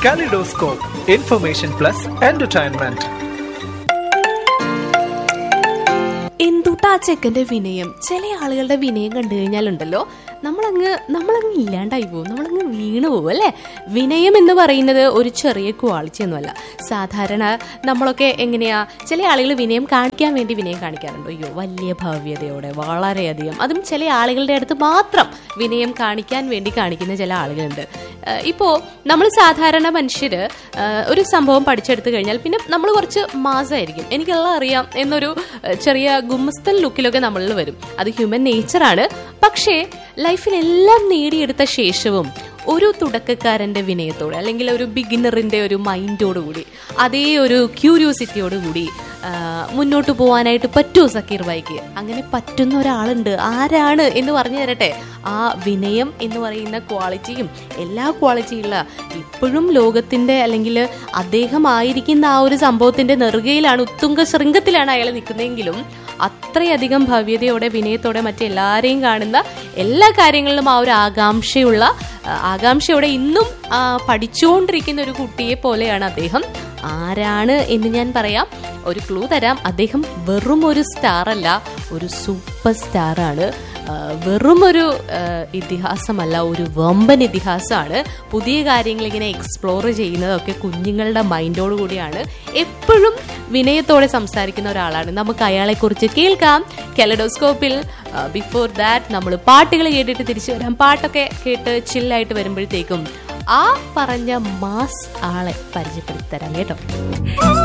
Kaleidoscope, information plus entertainment. എന്തുട്ടാ ആ ചെക്കന്റെ വിനയം ചില ആളുകളുടെ വിനയം കണ്ടു കഴിഞ്ഞാലുണ്ടല്ലോ നമ്മളങ്ങ് നമ്മളങ്ങ് ഇല്ലാണ്ടായി പോകും നമ്മളങ്ങ് വീണു പോകും അല്ലേ വിനയം എന്ന് പറയുന്നത് ഒരു ചെറിയ ക്വാളിറ്റി ഒന്നുമല്ല സാധാരണ നമ്മളൊക്കെ എങ്ങനെയാ ചില ആളുകൾ വിനയം കാണിക്കാൻ വേണ്ടി വിനയം കാണിക്കാറുണ്ട് അയ്യോ വലിയ ഭവ്യതയോടെ വളരെയധികം അതും ചില ആളുകളുടെ അടുത്ത് മാത്രം വിനയം കാണിക്കാൻ വേണ്ടി കാണിക്കുന്ന ചില ആളുകളുണ്ട് ഏഹ് ഇപ്പോ നമ്മൾ സാധാരണ മനുഷ്യര് ഏഹ് ഒരു സംഭവം പഠിച്ചെടുത്തു കഴിഞ്ഞാൽ പിന്നെ നമ്മൾ കുറച്ച് മാസമായിരിക്കും എനിക്കെല്ലാം അറിയാം എന്നൊരു ഏഹ് ചെറിയ ഗുമസ്തൻ ലുക്കിലൊക്കെ നമ്മളിൽ വരും അത് ഹ്യൂമൻ നേച്ചറാണ് പക്ഷേ ലൈഫിൽ എല്ലാം നേടിയെടുത്ത ശേഷവും ഒരു തുടക്കക്കാരന്റെ വിനയത്തോടെ അല്ലെങ്കിൽ ഒരു ബിഗിനറിന്റെ ഒരു മൈൻഡോടുകൂടി അതേ ഒരു ക്യൂരിയോസിറ്റിയോടുകൂടി മുന്നോട്ട് പോകാനായിട്ട് പറ്റുമോ സക്കീർ ബായിക്ക് അങ്ങനെ പറ്റുന്ന ഒരാളുണ്ട് ആരാണ് എന്ന് പറഞ്ഞു തരട്ടെ ആ വിനയം എന്ന് പറയുന്ന ക്വാളിറ്റിയും എല്ലാ ക്വാളിറ്റിയുള്ള ഇപ്പോഴും ലോകത്തിന്റെ അല്ലെങ്കിൽ അദ്ദേഹം ആയിരിക്കുന്ന ആ ഒരു സംഭവത്തിന്റെ നെറുകയിലാണ് ഉത്തുംഗ ശൃംഗത്തിലാണ് അയാൾ നിൽക്കുന്നതെങ്കിലും അത്രയധികം ഭവ്യതയോടെ വിനയത്തോടെ മറ്റെല്ലാരെയും കാണുന്ന എല്ലാ കാര്യങ്ങളിലും ആ ഒരു ആകാംക്ഷയുള്ള ആ, ആകാംക്ഷയോടെ ഇന്നും ആ, പഠിച്ചുകൊണ്ടിരിക്കുന്ന ഒരു കുട്ടിയെ പോലെയാണ് അദ്ദേഹം ആരാണ് എന്ന് ഞാൻ പറയാം ഒരു ക്ലൂ തരാം അദ്ദേഹം വെറും ഒരു സ്റ്റാർ അല്ല ഒരു സൂപ്പർ സ്റ്റാർ ആണ് ആ, വെറും ഒരു ആ, ഇതിഹാസമല്ല ഒരു വമ്പൻ ഇതിഹാസമാണ് പുതിയ കാര്യങ്ങൾ ഇങ്ങനെ എക്സ്പ്ലോർ ചെയ്യുന്നതൊക്കെ കുഞ്ഞുങ്ങളുടെ മൈൻഡോട് കൂടിയാണ് എപ്പോഴും വിനയത്തോടെ സംസാരിക്കുന്ന ഒരാളാണ് നമുക്ക് അയാളെക്കുറിച്ച് കേൾക്കാം കെലഡോസ്കോപ്പിൽ ബിഫോർ ദാറ്റ് നമ്മൾ പാട്ടുകൾ കേട്ടിട്ട് തിരിച്ചു വരാം പാട്ടൊക്കെ കേട്ട് ചില്ലായിട്ട് വരുമ്പോഴത്തേക്കും ആ പറഞ്ഞ മാസ് ആളെ പരിചയപ്പെടുത്തി തരാം കേട്ടോ